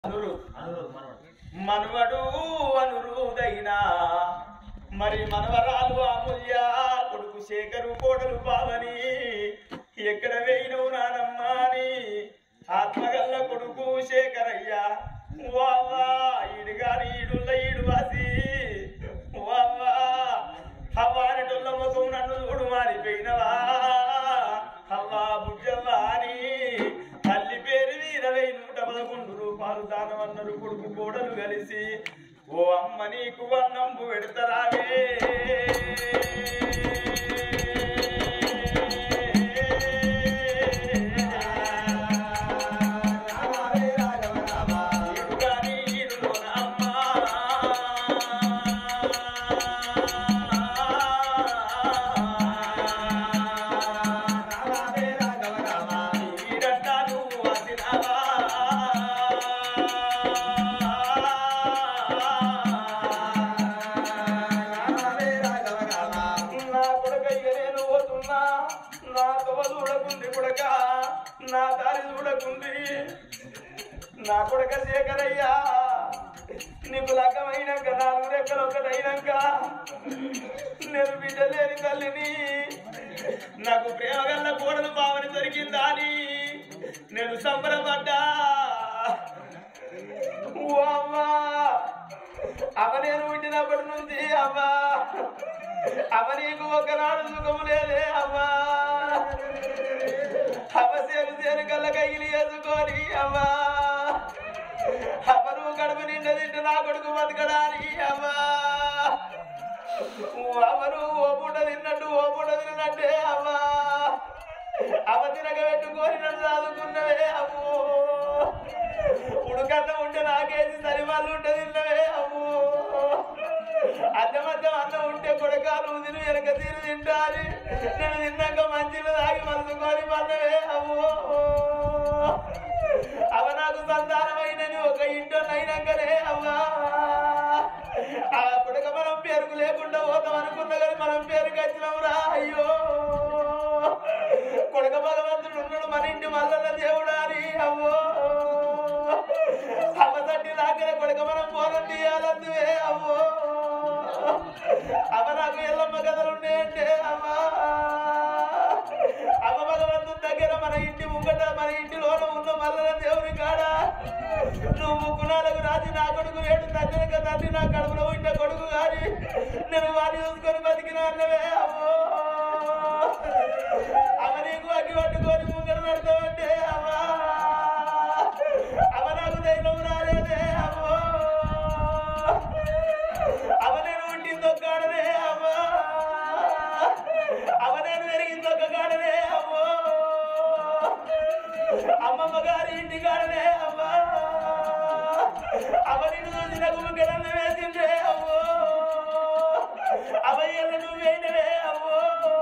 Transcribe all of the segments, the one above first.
అనురు అనురు మనవడు మనవడు అనురుదైనా మరి మనవరాలు అమూల్య కొడుకు శేఖరు కోడలు పావని ఎక్కడ వేయినవు నానమ్మ అని ఆత్మగల్ల కొడుకు శేఖరయ్య వావా ఈడు గాని ఈడుల్ల ఈడు వాసి వావా హవ్వానిటుల్ల ముఖం నన్ను చూడు మారిపోయినవా హవ్వా బుజ్జవ్వా అని తల్లి పేరు ఇరవై నూట పదకొండు రూపాయలు దానమన్నారు కొడుకు కోడలు కలిసి ఓ అమ్మ నీకు అన్నంబు పెడతారావే ఈడు గాని ఈడులోన అమ్మ ఈడంటాను వాసినావా నా కొడక ఇక నేను పోతున్నా నా తవ చూడకుంది కొడక నా దారి చూడకుంది నా కొడక శేఖరయ్యా నీకు లగ్గమైనాక నాలుగు రెక్కలు ఒకటైనాక నేను బిడ్డ లేని తల్లిని నాకు ప్రేమ గల్ల కోడలు బావని దొరికిందా అని నేను సంబరపడ్డా ఓ అమ్మా అవ నేను పుట్టినప్పటి నుంచి అమ్మా అవ నీకు ఒకనాడు సుఖము లేదే అమ్మా అవ సేరు సేరు కళ్ళ కైలు వేసుకొని అమ్మా అవ నువ్వు కడుపు నిండా తింటే నా కొడుకు బతకడానికి అమ్మా అవరు ఓ పూట తిన్నట్టు ఓ పూట తిన్నట్టే అమ్మా అవ తినక పెట్టుకొని నన్ను చదువుకున్నవే అమ్మో ఉడుకన్న ఉంటే నాకేసి సరి వాళ్ళు ఉంటే తిన్నవే అమ్మో అద్దం అద్దం అన్నం ఉంటే కొడక నువ్వు తిను వెనక తీరు తింటాని నేను తిన్నాక మంచిలో తాగి మలుచుకొని పన్నవే అమ్మో అవ నాకు సంతానమైనని ఒక ఇంట్లో అయినాకనే అవ్వా ఆ కొడుక మనం పేరుకు లేకుండా పోతాం అనుకున్నా కానీ మనం పేరుకి వచ్చినాంరా అయ్యో కొడుక భగవంతుడు ఉన్నాడు మన ఇంటి మల్లన్న దేవుడా అని అవ్వో అవ్వ తట్టి లాగానే కొడుక మనం పోరం తీయాలందువే అవ్వో అవ నాకు ఎల్లమ్మ కథలు ఉన్నాయంటే అవ్వా అమ్మ భగవంతుని దగ్గర మన ఇంటి ముంగట మన ఇంటిలోన ఉన్న మల్లన్న దేవుని కాడ నువ్వు ముక్కునాలకు రాజు నా కొడుకు వేడు తండ్రి తండ్రి నా కడుపులో ఉంటే కొడుకు కానీ నేను వాడిని చూసుకొని బతికినా అన్నవే అమ్మో అవ నీకు అగ్గి పట్టుకొని ముంగట నడతావంటే అమ్మా అవ నాకు ధైర్యం రాలేదే అమ్మో అవ నేను ఉండింది ఒక్కడనే అమ్మా అవ నేను పెరిగింది ఒక్క కాడనే అమ్మో అమ్మమ్మ గారి ఇంటి కాడనే అమ్మా అవ నిన్ను చూసిన గుమ్మకెడన్న వేసిందే అమ్మో అవయ్యలు నువ్వు వేయనవే అమ్మో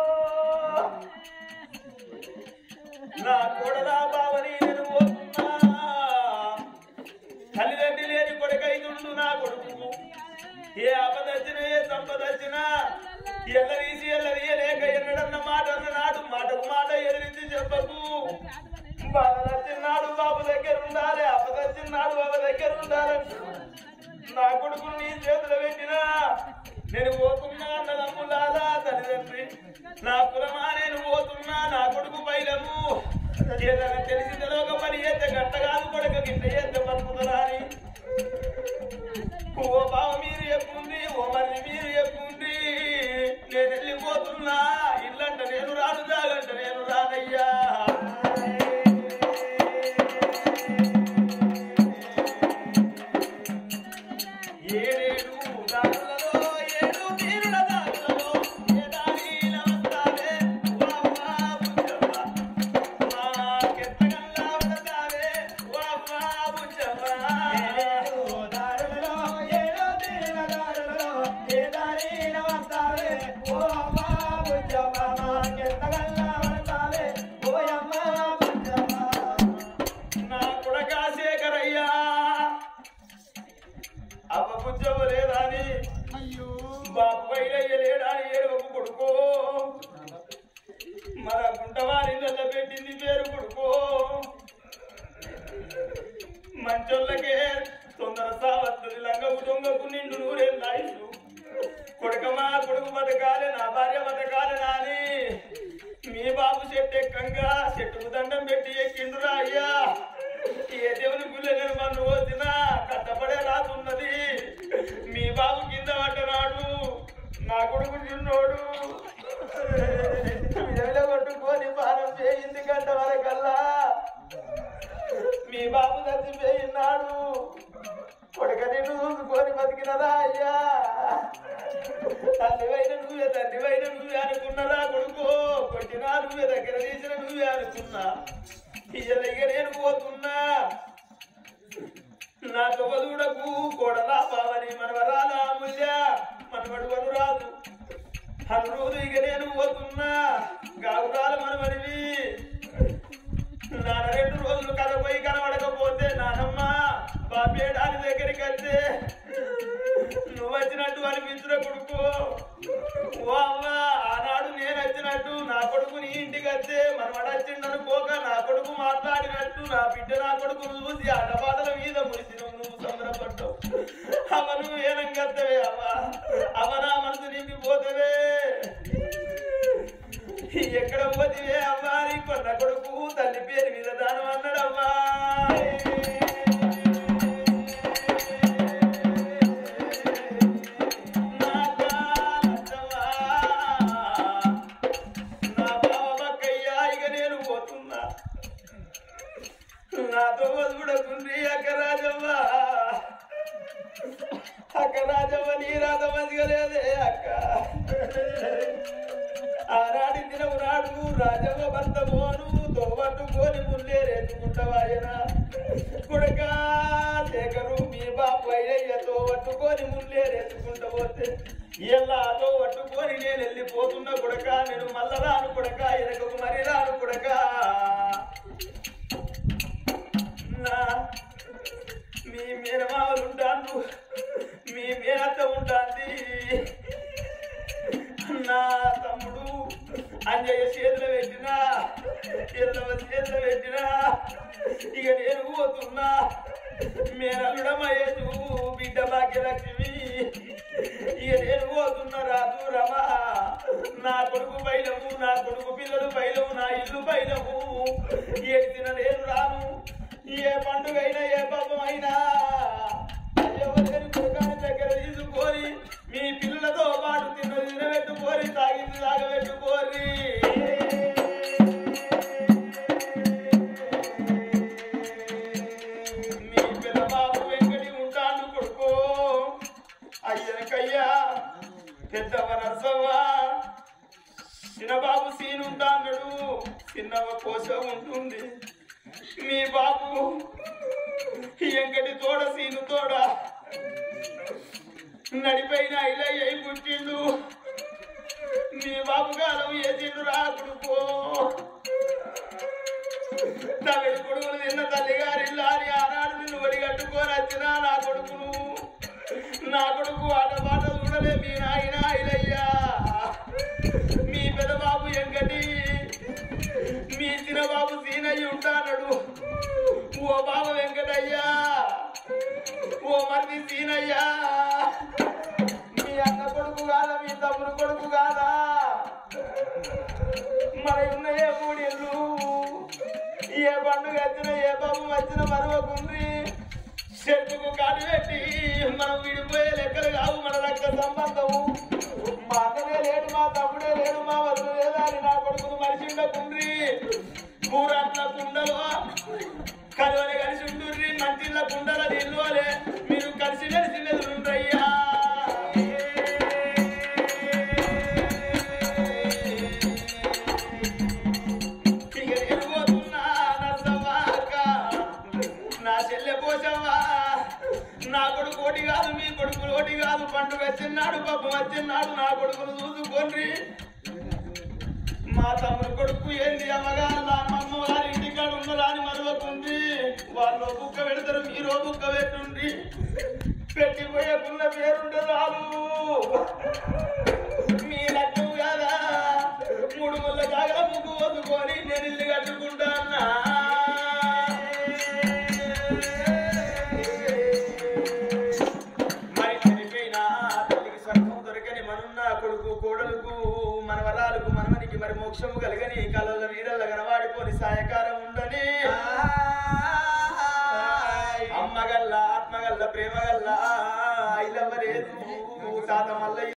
నా కోడలా బావని నేను పోతున్నా తల్లిదండ్రి లేని కొడుకైతుండు నా కొడుకు ఏ ఆపద వచ్చినా ఏ సంపద వచ్చినా ఎల్ల తీసి ఎల్ల తీయలేక ఎన్నడన్న మాట అన్న నాడు మాటకు మాట ఎదిరించి చెప్పకు బాధ వచ్చినాడు బాబు దగ్గర ఉండాలి ఆపద వచ్చినాడు బాబు దగ్గర ఉండాలి నా కొడుకు నీ చేతులు పెట్టినా నేను పోతున్నా అన్నదమ్ములాలా తల్లిదండ్రి నా కులమా నేను పోతున్నా నా కొడుకు పైలము ఏదైనా తెలిసి తెలియక పని చేస్తే గట్ట కాదు కొడుక గిట్ట చేస్తే బతుకుతున్నా అని ఓ బావ మీరు చెప్పుంది ఓ మరి మీరు చెప్పుంది నేను వెళ్ళిపోతున్నా ఇల్లంట నేను రాను జాగంట నేను రానయ్యా ఏడేడు దారులలో ఏడు తీరుల దారులలో ఏ దారిన వస్తావే వావ్వా బుజ్జవ్వ. మాకెంతగా కొడుకులకు నిండు నూరేళ్ళు ఆయుసు కొడుకమా కొడుకు బతకాలి నా భార్య బతకాలి నాని మీ బాబు చెట్టు ఎక్కంగా చెట్టుకు దండం పెట్టి ఎక్కిండురా అయ్యా ఏ దేవుని గుళ్ళని మనం వచ్చినా కట్టపడే రాతున్నది మీ బాబు కింద పట్టనాడు నా కొడుకు చిన్నోడు విడవలో కొట్టుకొని పానం చేయింది గంట వరకల్లా మీ బాబు చచ్చిపోయినాడు కొడుకని చూసుకొని బతికినరా అయ్యా తల్లివైన నువ్వే తండ్రివైన నువ్వే అనుకున్నరా కొడుకు కొట్టినా నువ్వే దగ్గర తీసిన నువ్వే అనుకున్నా ఇయ్యలయ్య నేను పోతున్నా నా తొగదూడకు కోడలా బావని మనవరాల అమూల్య మనవడు అనురాదు అనురోధు ఇక నేను పోతున్నా గాగురాల మనవనివి నాన్న రెండు రోజులు కథ పోయి కనబడకపోతే నానమ్మ బాపేడాని దగ్గరికి వస్తే నువ్వు వచ్చినట్టు అనిపించిన కొడుకు ఓ అవ్వ ఆనాడు నేను వచ్చినట్టు నా కొడుకు నీ ఇంటికి వస్తే మనవడు వచ్చిండనుకోక నా కొడుకు మాట్లాడినట్టు నా బిడ్డ నా కొడుకు చూసి ఆటపాటల మీద మురిసినావు నువ్వు సంబరపడ్డావు అవ నువ్వు ఏనంగత్తవే అవ్వ అవ నా మనసు నింపిపోతవే ఎక్కడ పోతివే అమ్మా నీ కొన్న కొడుకు తల్లి పేరు మీద దానం అన్నాడమ్మా నా కాలత్తవా, నా బావ బక్కయ్య, ఇక నేను పోతున్నా నాతో వదులుకుండ్రి అక్క రాజవ్వ అక్క రాజవ్వ నీ రాత మంచిగా లేదే అక్క ఆనాడి దినము నాడు రాజవ్వ భర్త మోను తోబట్టుకొని ముల్లే రేచుకుంటావాయన కొడక శేఖరు మీ బాపు అయ్యయ్య తోబట్టుకొని ముల్లే రేచుకుంటా పోతే ఇలా తోబట్టుకొని నేను వెళ్ళిపోతున్నా కొడక నేను మల్ల రాను కొడక వెనకకు మరి రాను కొడక నా మీ మేనమావలు ఉంటాను మీ మేనత్త ఉంటుంది నా తమ్ముడు అంజయ్య చేతులు పెట్టినా ఎల్లవ చేతులు పెట్టినా ఇక నేను పోతున్నా మేనల్లుడమయ్యేదు బిడ్డ భాగ్యలక్ష్మి ఇక నేను పోతున్నా రాదు రమా నా కొడుకు బయలము నా కొడుకు పిల్లలు బయలము నా ఇల్లు బయలము ఏడిసిన నేను రాను ఏ పండుగ అయినా ఏ పాపం అయినా ఎవరిని కొడుకాని దగ్గర తీసుకొని మీ పిల్లలతో పాటు తిన్నది తినబెట్టుకోరి తాగింది తాగబెట్టుకోరి మీ పిల్ల బాబు వెంకటి ఉంటాను కొడుకో అయ్యనకయ్యా పెద్దవ నర్సవ్వా చిన్నబాబు సీన్ ఉంటాడు చిన్నవ కోస ఉంటుంది మీ బాబు ఎంకటి తోడ సీను తోడ నడిపోయిన ఇలయ్య పుట్టిండు మీ బాబు కాలం ఏసిండు రా కొడుకో తమిడి కొడుకులు తిన్న తల్లి గారి అని ఆనాడు నిన్ను వడిగట్టుకొని వచ్చిన నా కొడుకును నా కొడుకు ఆట పాట చూడలే మీ నాయన ఇలయ్యా మీ పెద్ద బాబు ఎంకటి మీ చిన్న బాబు సీనయ్య ఉంటానడు ఓ బాబు వెంకటయ్యా ఓ మరిది సీనయ్యా మీ అన్న కొడుకు కాదా మీ తమ్ముడు కొడుకు కాదా మరి ఉన్నాయే మూడేళ్ళు ఏ పండుగ వచ్చినా ఏ బాబు వచ్చినా మరవకుండ్రి చెట్టుకు కాడి పెట్టి మనం విడిపోయే లెక్కలు కావు మన రక్త సంబంధము మా అన్ననే లేడు మా తమ్ముడే లేడు మా వద్దు లేదా అని నా కొడుకును మరిచిండకుండ్రి కూరట్ల కుండలో కలువని కలిసి ఉండుర్రి మంచిళ్ళ కుండల నిల్వలే మీరు కలిసి కలిసి మెదులుండ్రయ్యా ఇక నేను పోతున్నా నర్సవ్వ అక్క. నా చెల్లె పోసవ్వా నా కొడుకు ఒకటి కాదు మీ కొడుకు ఒకటి కాదు పండుగ వచ్చిన్నాడు పాపం వచ్చిన్నాడు నా కొడుకును చూసుకోండి మా తమ్ముడు కొడుకు ఏంది అమ్మగా నా అమ్మమ్మ వారి ఇంటికాడ ఉన్నదా అని మరవకుండి వాళ్ళు బుక్క పెడతారు మీరు బుక్క పెట్టుండి పెట్టిపోయే పుల్ల పేరుంటే రాదు మీ లక్కు కదా మూడు ముళ్ళ జాగల ముగ్గు వదుకొని నేను ఇల్లు కట్టుకుంటా అన్నా మరి కోడలకు మనవరాలకు మనమనికి మరి మోక్షము కలగని కళ్ళ నీడల్ల కనవాడిపోని సాయకారం ఉండని అమ్మగల్ల ఆత్మగల్ల ప్రేమగల్ల ఐలవ్వ లేదు తాత మల్ల